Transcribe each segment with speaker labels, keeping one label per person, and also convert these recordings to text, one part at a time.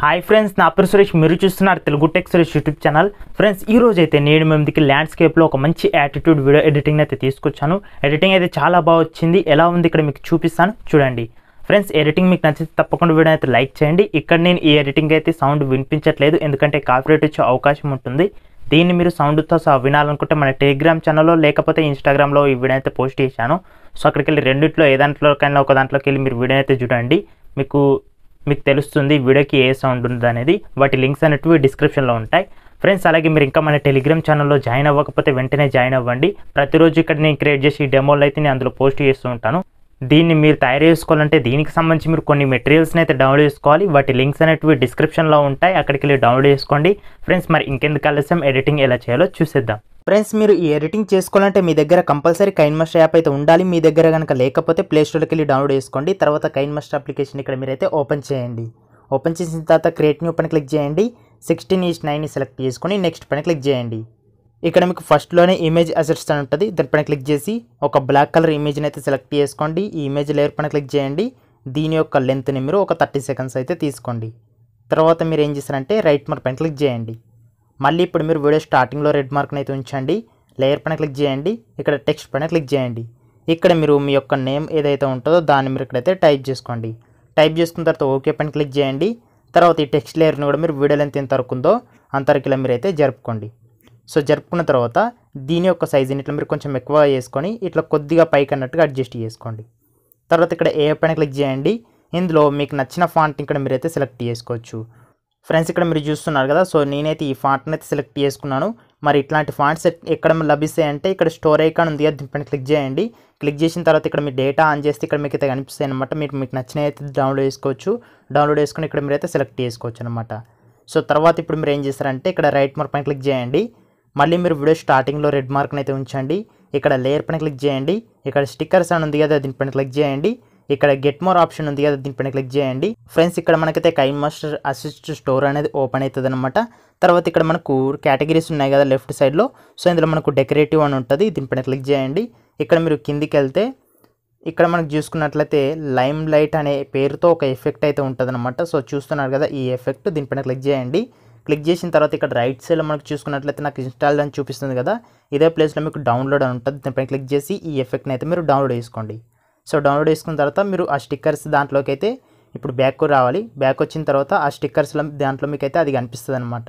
Speaker 1: hi friends నా పేరు సురేష్ మీరు చూస్తున్నారు Telugu tech Suresh YouTube channel friends ఈ రోజు అయితే నేను మందికి ల్యాండ్స్కేప్లో ఒక మంచి యాటిట్యూడ్ వీడియో ఎడిటింగ్ అయితే తీసుకొచ్చాను ఎడిటింగ్ అయితే చాలా బాగా వచ్చింది ఎలా ఉంది ఇక్కడ మీకు చూపిస్తాను చూడండి ఫ్రెండ్స్ ఎడిటింగ్ మీకు నచ్చితే తప్పకుండా వీడియో అయితే లైక్ చేయండి ఇక్కడ నేను ఈ ఎడిటింగ్ అయితే సౌండ్ వినిపించట్లేదు ఎందుకంటే కాపీరైట్ వచ్చే అవకాశం ఉంటుంది దీన్ని మీరు సౌండ్తో సహా వినాలనుకుంటే మన టెలిగ్రామ్ ఛానల్లో లేకపోతే ఇన్స్టాగ్రామ్లో ఈ వీడియో అయితే పోస్ట్ చేశాను సో అక్కడికి వెళ్ళి రెండిట్లో ఏ దాంట్లోకైనా ఒక దాంట్లోకి వెళ్ళి మీరు వీడియో అయితే చూడండి మీకు మీకు తెలుస్తుంది వీడియోకి ఏ సౌండ్ ఉంది అనేది వాటి లింక్స్ అనేటివి డిస్క్రిప్షన్లో ఉంటాయి ఫ్రెండ్స్ అలాగే మీరు ఇంకా మన టెలిగ్రామ్ ఛానల్లో జాయిన్ అవ్వకపోతే వెంటనే జాయిన్ అవ్వండి ప్రతిరోజు ఇక్కడ నేను క్రియేట్ చేసి డెమోలు అయితే నేను అందులో పోస్ట్ చేస్తూ ఉంటాను దీన్ని మీరు తయారు చేసుకోవాలంటే దీనికి సంబంధించి మీరు కొన్ని మెటీరియల్స్ని అయితే డౌన్లోడ్ చేసుకోవాలి వాటి లింక్స్ అనేటివి డిస్క్రిప్షన్లో ఉంటాయి అక్కడికి వెళ్ళి డౌన్లోడ్ చేసుకోండి ఫ్రెండ్స్ మరి ఇంకెందుకు ఆలస్యం ఎడిటింగ్ ఎలా చేయాలో చూసేద్దాం ఫ్రెండ్స్ మీరు ఈ ఎడిటింగ్ చేసుకోవాలంటే మీ దగ్గర కంపల్సరీ కైన్ మాస్టర్ యాప్ అయితే ఉండాలి మీ దగ్గర కనుక లేకపోతే ప్లే స్టోర్కి వెళ్ళి డౌన్లోడ్ చేసుకోండి తర్వాత కైన్ మాస్టర్ అప్లికేషన్ ఇక్కడ మీరైతే ఓపెన్ చేయండి ఓపెన్ చేసిన తర్వాత క్రియేట్ న్యూ పైన క్లిక్ చేయండి సిక్స్టీన్ ఈస్ నైన్ సెలెక్ట్ చేసుకొని నెక్స్ట్ పైన క్లిక్ చేయండి ఇక్కడ మీకు ఫస్ట్లోనే ఇమేజ్ అసెట్స్ అని ఉంటుంది దానిపైన క్లిక్ చేసి ఒక బ్లాక్ కలర్ ఇమేజ్ని అయితే సెలెక్ట్ చేసుకోండి ఈ ఇమేజ్ లేయర్ పైన క్లిక్ చేయండి దీని యొక్క లెంత్ని మీరు ఒక థర్టీ సెకండ్స్ అయితే తీసుకోండి తర్వాత మీరు ఏం చేస్తారంటే రైట్ మార్క్ పైన క్లిక్ చేయండి మళ్ళీ ఇప్పుడు మీరు వీడియో స్టార్టింగ్లో రెడ్ మార్క్ని అయితే ఉంచండి లేయర్ పైన క్లిక్ చేయండి ఇక్కడ టెక్స్ట్ పైన క్లిక్ చేయండి ఇక్కడ మీరు మీ యొక్క నేమ్ ఏదైతే ఉంటుందో దాన్ని మీరు ఇక్కడైతే టైప్ చేసుకోండి టైప్ చేసుకున్న తర్వాత ఓకే పైన క్లిక్ చేయండి తర్వాత ఈ టెక్స్ట్ లేయర్ని కూడా మీరు వీడియో లెంత్ ఎంత వరకు ఉందో అంతవరకు మీరు అయితే జరుపుకోండి సో జరుపుకున్న తర్వాత దీని యొక్క సైజుని ఇట్లా మీరు కొంచెం ఎక్కువ చేసుకొని ఇట్లా కొద్దిగా పైకి అన్నట్టుగా అడ్జస్ట్ చేసుకోండి తర్వాత ఇక్కడ ఏ పైన క్లిక్ చేయండి ఇందులో మీకు నచ్చిన ఫాంట్ ఇక్కడ మీరైతే సెలెక్ట్ చేసుకోవచ్చు ఫ్రెండ్స్ ఇక్కడ మీరు చూస్తున్నారు కదా సో నేనైతే ఈ ఫాంట్ని అయితే సెలెక్ట్ చేసుకున్నాను మరి ఇట్లాంటి ఫాంట్స్ ఎక్కడ లభిస్తాయి అంటే ఇక్కడ స్టోర్ ఐకాన్ ఉంది కదా దీనిపైన క్లిక్ చేయండి క్లిక్ చేసిన తర్వాత ఇక్కడ మీ డేటా ఆన్ చేస్తే ఇక్కడ మీకు అయితే కనిపిస్తాయి అనమాట మీరు మీకు నచ్చిన అయితే డౌన్లోడ్ చేసుకోవచ్చు డౌన్లోడ్ చేసుకుని ఇక్కడ మీరైతే సెలెక్ట్ చేసుకోవచ్చు అనమాట సో తర్వాత ఇప్పుడు మీరు ఏం చేస్తారంటే ఇక్కడ రైట్ మార్క్ పైన క్లిక్ చేయండి మళ్ళీ మీరు వీడియో స్టార్టింగ్లో రెడ్ మార్క్ని అయితే ఉంచండి ఇక్కడ లేయర్ పైన క్లిక్ చేయండి ఇక్కడ స్టిక్కర్స్ అని ఉంది కదా దీనిపైన క్లిక్ చేయండి ఇక్కడ గెట్ మోర్ ఆప్షన్ ఉంది కదా దీనిపైన క్లిక్ చేయండి ఫ్రెండ్స్ ఇక్కడ మనకైతే కైన్ మాస్టర్ అసిస్ట్ స్టోర్ అనేది ఓపెన్ అవుతుంది అనమాట తర్వాత ఇక్కడ మనకు కేటగిరీస్ ఉన్నాయి కదా లెఫ్ట్ సైడ్లో సో ఇందులో మనకు డెకరేటివ్ అని ఉంటుంది దీనిపైన క్లిక్ చేయండి ఇక్కడ మీరు కిందికి వెళ్తే ఇక్కడ మనకు చూసుకున్నట్లయితే లైమ్ లైట్ అనే పేరుతో ఒక ఎఫెక్ట్ అయితే ఉంటుంది అనమాట సో చూస్తున్నారు కదా ఈ ఎఫెక్ట్ దీనిపైన క్లిక్ చేయండి క్లిక్ చేసిన తర్వాత ఇక్కడ రైట్ సైడ్లో మనకు చూసుకున్నట్లయితే నాకు ఇన్స్టాల్ అని చూపిస్తుంది కదా ఇదే ప్లేస్లో మీకు డౌన్లోడ్ అని ఉంటుంది దీనిపైన క్లిక్ చేసి ఈ ఎఫెక్ట్ని అయితే మీరు డౌన్లోడ్ చేసుకోండి సో డౌన్లోడ్ చేసుకున్న తర్వాత మీరు ఆ స్టిక్కర్స్ దాంట్లోకి అయితే ఇప్పుడు బ్యాక్ రావాలి బ్యాక్ వచ్చిన తర్వాత ఆ స్టిక్కర్స్లో దాంట్లో మీకు అయితే అది కనిపిస్తుంది అనమాట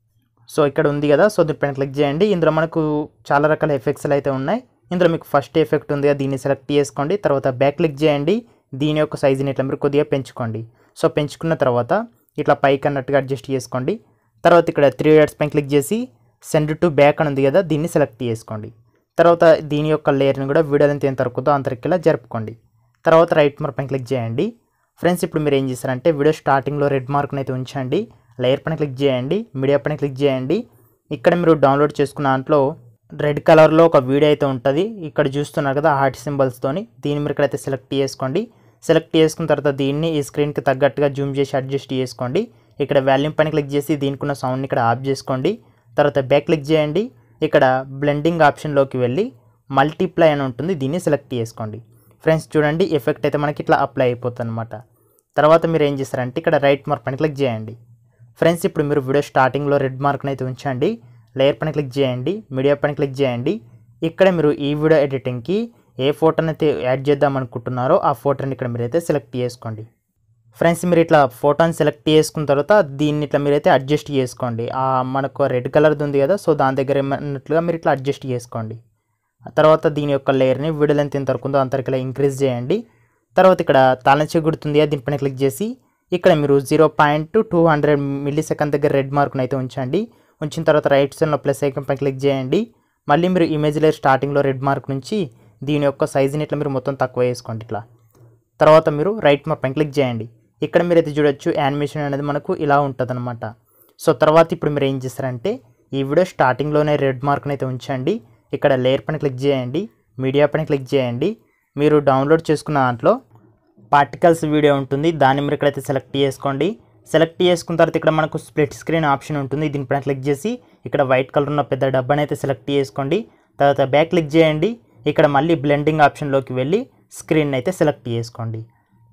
Speaker 1: సో ఇక్కడ ఉంది కదా సో దీనిపైన క్లిక్ చేయండి ఇందులో మనకు చాలా రకాల ఎఫెక్ట్స్లు అయితే ఉన్నాయి ఇందులో మీకు ఫస్ట్ ఎఫెక్ట్ ఉంది కదా దీన్ని సెలెక్ట్ చేసుకోండి తర్వాత బ్యాక్ క్లిక్ చేయండి దీని యొక్క సైజుని ఇట్లా మీరు కొద్దిగా పెంచుకోండి సో పెంచుకున్న తర్వాత ఇట్లా పైకి అన్నట్టుగా అడ్జస్ట్ చేసుకోండి తర్వాత ఇక్కడ త్రీ డాట్స్ పైన క్లిక్ చేసి సెండ్ టు బ్యాక్ అని ఉంది కదా దీన్ని సెలెక్ట్ చేసుకోండి తర్వాత దీని యొక్క లేయర్ని కూడా వీడియో ఎంత ఎంత వరకుతో అంతరికిలా జరుపుకోండి తర్వాత రైట్ మార్క్ పైన క్లిక్ చేయండి ఫ్రెండ్స్ ఇప్పుడు మీరు ఏం చేస్తారంటే వీడియో స్టార్టింగ్లో రెడ్ మార్క్ని అయితే ఉంచండి లేయర్ పైన క్లిక్ చేయండి మీడియా పైన క్లిక్ చేయండి ఇక్కడ మీరు డౌన్లోడ్ చేసుకున్న దాంట్లో రెడ్ కలర్లో ఒక వీడియో అయితే ఉంటుంది ఇక్కడ చూస్తున్నారు కదా హార్ట్ సింబల్స్తోని దీన్ని మీరు ఇక్కడైతే సెలెక్ట్ చేసుకోండి సెలెక్ట్ చేసుకున్న తర్వాత దీన్ని ఈ స్క్రీన్కి తగ్గట్టుగా జూమ్ చేసి అడ్జస్ట్ చేసుకోండి ఇక్కడ వాల్యూమ్ పైన క్లిక్ చేసి దీనికి ఉన్న సౌండ్ని ఇక్కడ ఆఫ్ చేసుకోండి తర్వాత బ్యాక్ క్లిక్ చేయండి ఇక్కడ బ్లెండింగ్ ఆప్షన్లోకి వెళ్ళి మల్టీప్లై అని ఉంటుంది దీన్ని సెలెక్ట్ చేసుకోండి ఫ్రెండ్స్ చూడండి ఎఫెక్ట్ అయితే మనకి ఇట్లా అప్లై అయిపోతుంది అనమాట తర్వాత మీరు ఏం చేస్తారంటే ఇక్కడ రైట్ మార్క్ పైన క్లిక్ చేయండి ఫ్రెండ్స్ ఇప్పుడు మీరు వీడియో స్టార్టింగ్లో రెడ్ మార్క్ని అయితే ఉంచండి లేయర్ పైన క్లిక్ చేయండి మీడియా పైన క్లిక్ చేయండి ఇక్కడ మీరు ఈ వీడియో ఎడిటింగ్కి ఏ ఫోటోని అయితే యాడ్ చేద్దాం అనుకుంటున్నారో ఆ ఫోటోని ఇక్కడ మీరైతే సెలెక్ట్ చేసుకోండి ఫ్రెండ్స్ మీరు ఇట్లా ఫోటోని సెలెక్ట్ చేసుకున్న తర్వాత దీన్ని ఇట్లా మీరైతే అడ్జస్ట్ చేసుకోండి ఆ మనకు రెడ్ కలర్ది ఉంది కదా సో దాని దగ్గర ఏమన్నట్లుగా మీరు ఇట్లా అడ్జస్ట్ చేసుకోండి తర్వాత దీని యొక్క లేయర్ని వీడియో లెంత్ ఎంత వరకు ఉందో అంతరికి ఇలా ఇంక్రీజ్ చేయండి తర్వాత ఇక్కడ తాళంచె గుర్తుంది కదా దీనిపైన క్లిక్ చేసి ఇక్కడ మీరు zero point two hundred millisecond దగ్గర రెడ్ మార్క్ని అయితే ఉంచండి ఉంచిన తర్వాత రైట్ సైడ్లో ప్లస్ ఐకన్ పైన క్లిక్ చేయండి మళ్ళీ మీరు ఇమేజ్ లేయర్ స్టార్టింగ్లో రెడ్ మార్క్ నుంచి దీని యొక్క సైజుని ఇట్లా మీరు మొత్తం తక్కువ వేసుకోండి ఇట్లా తర్వాత మీరు రైట్ మార్క్ పైన క్లిక్ చేయండి ఇక్కడ మీరు అయితే చూడొచ్చు యానిమేషన్ అనేది మనకు ఇలా ఉంటుంది అనమాట సో తర్వాత ఇప్పుడు మీరు ఏం చేస్తారంటే ఈ వీడియో స్టార్టింగ్లోనే రెడ్ మార్క్ని అయితే ఉంచండి ఇక్కడ లేయర్ పైన క్లిక్ చేయండి మీడియా పైన క్లిక్ చేయండి మీరు డౌన్లోడ్ చేసుకున్న దాంట్లో పార్టికల్స్ వీడియో ఉంటుంది దాన్ని మీరు ఇక్కడైతే సెలెక్ట్ చేసుకోండి సెలెక్ట్ చేసుకున్న తర్వాత ఇక్కడ మనకు స్ప్లిట్ స్క్రీన్ ఆప్షన్ ఉంటుంది దీనిపైన క్లిక్ చేసి ఇక్కడ వైట్ కలర్ ఉన్న పెద్ద డబ్బాని అయితే సెలెక్ట్ చేసుకోండి తర్వాత బ్యాక్ క్లిక్ చేయండి ఇక్కడ మళ్ళీ బ్లెండింగ్ ఆప్షన్లోకి వెళ్ళి స్క్రీన్ అయితే సెలెక్ట్ చేసుకోండి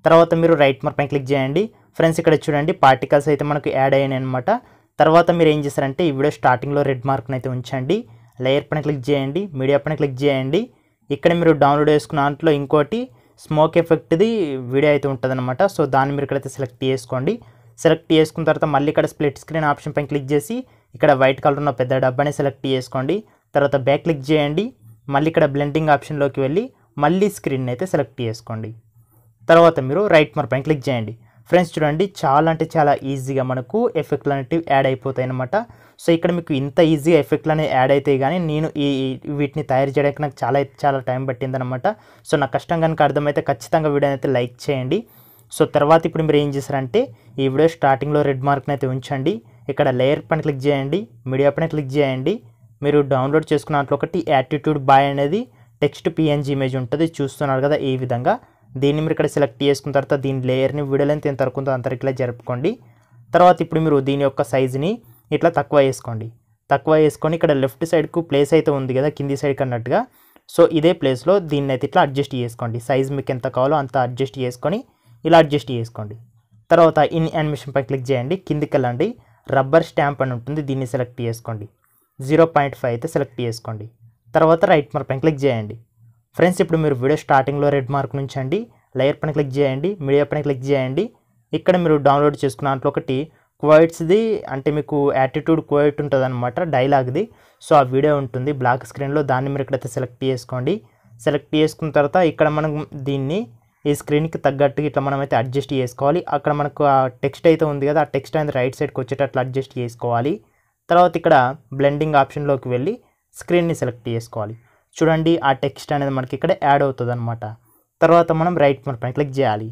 Speaker 1: తర్వాత మీరు రైట్ మార్క్ పైన క్లిక్ చేయండి ఫ్రెండ్స్ ఇక్కడ చూడండి పార్టికల్స్ అయితే మనకు యాడ్ అయ్యాయి అనమాట తర్వాత మీరు ఏం చేస్తారంటే ఈ వీడియో స్టార్టింగ్లో రెడ్ మార్క్ని అయితే ఉంచండి లేయర్ పైన క్లిక్ చేయండి మీడియా పైన క్లిక్ చేయండి ఇక్కడ మీరు డౌన్లోడ్ చేసుకున్న దాంట్లో ఇంకోటి స్మోక్ ఎఫెక్ట్ది వీడియో అయితే ఉంటుందన్నమాట సో దాన్ని మీరు ఇక్కడైతే సెలెక్ట్ చేసుకోండి సెలెక్ట్ చేసుకున్న తర్వాత మళ్ళీ ఇక్కడ స్ప్లిట్ స్క్రీన్ ఆప్షన్ పైన క్లిక్ చేసి ఇక్కడ వైట్ కలర్ ఉన్న పెద్ద డబ్బాని సెలెక్ట్ చేసుకోండి తర్వాత బ్యాక్ క్లిక్ చేయండి మళ్ళీ ఇక్కడ బ్లెండింగ్ ఆప్షన్లోకి వెళ్ళి మళ్ళీ స్క్రీన్ అయితే సెలెక్ట్ చేసుకోండి తర్వాత మీరు రైట్ మర్ పైన క్లిక్ చేయండి ఫ్రెండ్స్ చూడండి చాలా అంటే చాలా ఈజీగా మనకు ఎఫెక్ట్లు అనేటివి యాడ్ అయిపోతాయి అనమాట సో ఇక్కడ మీకు ఇంత ఈజీగా ఎఫెక్ట్లు అనేవి యాడ్ అవుతాయి కానీ నేను ఈ ఈ- వీటిని తయారు చేయడానికి నాకు చాలా చాలా టైం పట్టిందనమాట సో నా కష్టం కనుక అర్థమైతే ఖచ్చితంగా వీడియోని అయితే లైక్ చేయండి సో తర్వాత ఇప్పుడు మీరు ఏం చేస్తారంటే ఈ వీడియో స్టార్టింగ్లో రెడ్ మార్క్ని అయితే ఉంచండి ఇక్కడ లేయర్ పైన క్లిక్ చేయండి మీడియా పైన క్లిక్ చేయండి మీరు డౌన్లోడ్ చేసుకున్న దాంట్లో ఒకటి యాటిట్యూడ్ బాయ్ అనేది టెక్స్ట్ పిఎన్జీ ఇమేజ్ ఉంటుంది చూస్తున్నారు కదా ఈ విధంగా దీన్ని మీరు ఇక్కడ సెలెక్ట్ చేసుకున్న తర్వాత దీని లేయర్ని వీడియో లెంత్ ఎంత వరకు ఉందో అంతవరకు ఇలా జరుపుకోండి తర్వాత ఇప్పుడు మీరు దీని యొక్క సైజుని ఇట్లా తక్కువ వేసుకోండి తక్కువ వేసుకొని ఇక్కడ లెఫ్ట్ సైడ్కు ప్లేస్ అయితే ఉంది కదా కింది సైడ్కి అన్నట్టుగా సో ఇదే ప్లేస్లో దీన్ని అయితే ఇట్లా అడ్జస్ట్ చేసుకోండి సైజ్ మీకు ఎంత కావాలో అంత అడ్జస్ట్ చేసుకొని ఇలా అడ్జస్ట్ చేసుకోండి తర్వాత ఇన్ యానిమేషన్ పై క్లిక్ చేయండి కిందికి వెళ్ళండి రబ్బర్ స్టాంప్ అని ఉంటుంది దీన్ని సెలెక్ట్ చేసుకోండి జీరో పాయింట్ ఫైవ్ అయితే సెలెక్ట్ చేసుకోండి తర్వాత రైట్ మార్క్ పైన క్లిక్ చేయండి ఫ్రెండ్స్ ఇప్పుడు మీరు వీడియో స్టార్టింగ్లో రెడ్ మార్క్ నుంచండి లేయర్ పైన క్లిక్ చేయండి మీడియా పైన క్లిక్ చేయండి ఇక్కడ మీరు డౌన్లోడ్ చేసుకున్న దాంట్లో ఒకటి క్వైట్స్ది అంటే మీకు యాటిట్యూడ్ క్వైట్ ఉంటుంది అనమాట డైలాగ్ది సో ఆ వీడియో ఉంటుంది బ్లాక్ స్క్రీన్లో దాన్ని మీరు ఇక్కడైతే సెలెక్ట్ చేసుకోండి సెలెక్ట్ చేసుకున్న తర్వాత ఇక్కడ మనం దీన్ని ఈ స్క్రీన్కి తగ్గట్టుగా ఇట్లా మనం అయితే అడ్జస్ట్ చేసుకోవాలి అక్కడ మనకు ఆ టెక్స్ట్ అయితే ఉంది కదా ఆ టెక్స్ట్ అనేది రైట్ సైడ్కి వచ్చేటట్లు అడ్జస్ట్ చేసుకోవాలి తర్వాత ఇక్కడ బ్లెండింగ్ ఆప్షన్లోకి వెళ్ళి స్క్రీన్ని సెలెక్ట్ చేసుకోవాలి చూడండి ఆ టెక్స్ట్ అనేది మనకి ఇక్కడ యాడ్ అవుతుంది అనమాట తర్వాత మనం రైట్ మన పైన క్లిక్ చేయాలి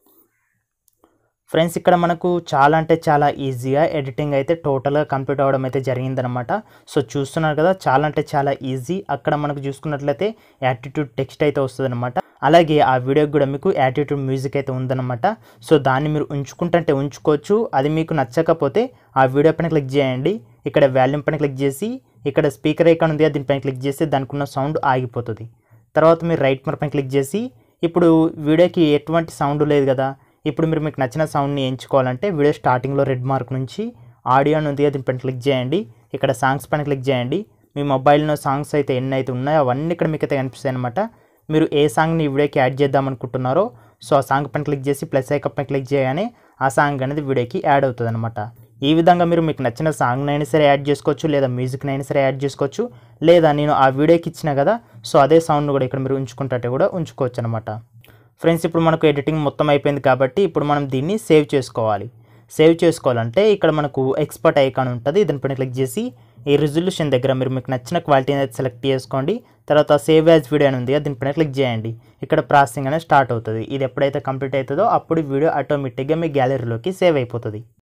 Speaker 1: ఫ్రెండ్స్ ఇక్కడ మనకు చాలా అంటే చాలా ఈజీగా ఎడిటింగ్ అయితే టోటల్గా కంప్లీట్ అవ్వడం అయితే జరిగిందనమాట సో చూస్తున్నారు కదా చాలా అంటే చాలా ఈజీ అక్కడ మనకు చూసుకున్నట్లయితే యాటిట్యూడ్ టెక్స్ట్ అయితే వస్తుంది అలాగే ఆ వీడియోకి కూడా మీకు యాటిట్యూడ్ మ్యూజిక్ అయితే ఉందన్నమాట సో దాన్ని మీరు ఉంచుకుంటుంటే ఉంచుకోవచ్చు అది మీకు నచ్చకపోతే ఆ వీడియో పైన క్లిక్ చేయండి ఇక్కడ వాల్యూమ్ పైన క్లిక్ చేసి ఇక్కడ స్పీకర్ ఐకాన్ ఉంది కదా, దీనిపైన క్లిక్ చేస్తే దానికి ఉన్న సౌండ్ ఆగిపోతుంది తర్వాత మీరు రైట్ మర్ పైన క్లిక్ చేసి ఇప్పుడు వీడియోకి ఎటువంటి సౌండ్ లేదు కదా ఇప్పుడు మీరు మీకు నచ్చిన సౌండ్ని ఎంచుకోవాలంటే వీడియో స్టార్టింగ్లో రెడ్ మార్క్ నుంచి ఆడియో అని ఉంది కదా, దీనిపైన క్లిక్ చేయండి ఇక్కడ సాంగ్స్ పైన క్లిక్ చేయండి మీ మొబైల్లో సాంగ్స్ అయితే ఎన్ని అయితే ఉన్నాయో అవన్నీ ఇక్కడ మీకు అయితే కనిపిస్తాయి అనమాట మీరు ఏ సాంగ్ని ఈ వీడియోకి యాడ్ చేద్దాం అనుకుంటున్నారో సో ఆ సాంగ్ పైన క్లిక్ చేసి ప్లస్ ఐకప్ పైన క్లిక్ చేయగానే ఆ సాంగ్ అనేది వీడియోకి యాడ్ అవుతుంది అనమాట ఈ విధంగా మీరు మీకు నచ్చిన సాంగ్ అయినా సరే యాడ్ చేసుకోవచ్చు లేదా మ్యూజిక్ని అయినా సరే యాడ్ చేసుకోవచ్చు లేదా నేను ఆ వీడియోకి ఇచ్చిన కదా సో అదే సౌండ్ కూడా ఇక్కడ మీరు ఉంచుకుంటే కూడా ఉంచుకోవచ్చు అనమాట ఫ్రెండ్స్ ఇప్పుడు మనకు ఎడిటింగ్ మొత్తం అయిపోయింది కాబట్టి ఇప్పుడు మనం దీన్ని సేవ్ చేసుకోవాలి సేవ్ చేసుకోవాలంటే ఇక్కడ మనకు ఎక్స్పర్ట్ ఐకాన్ ఉంటుంది దానిపైన క్లిక్ చేసి ఈ రిజల్యూషన్ దగ్గర మీరు మీకు నచ్చిన క్వాలిటీని అయితే సెలెక్ట్ చేసుకోండి తర్వాత సేవ్ యాజ్ వీడియో అని ఉంది కదా, దీనిపైన క్లిక్ చేయండి ఇక్కడ ప్రాసెసింగ్ అనేది స్టార్ట్ అవుతుంది ఇది ఎప్పుడైతే కంప్లీట్ అవుతుందో అప్పుడు వీడియో ఆటోమేటిక్గా మీ గ్యాలరీలోకి సేవ్ అయిపోతుంది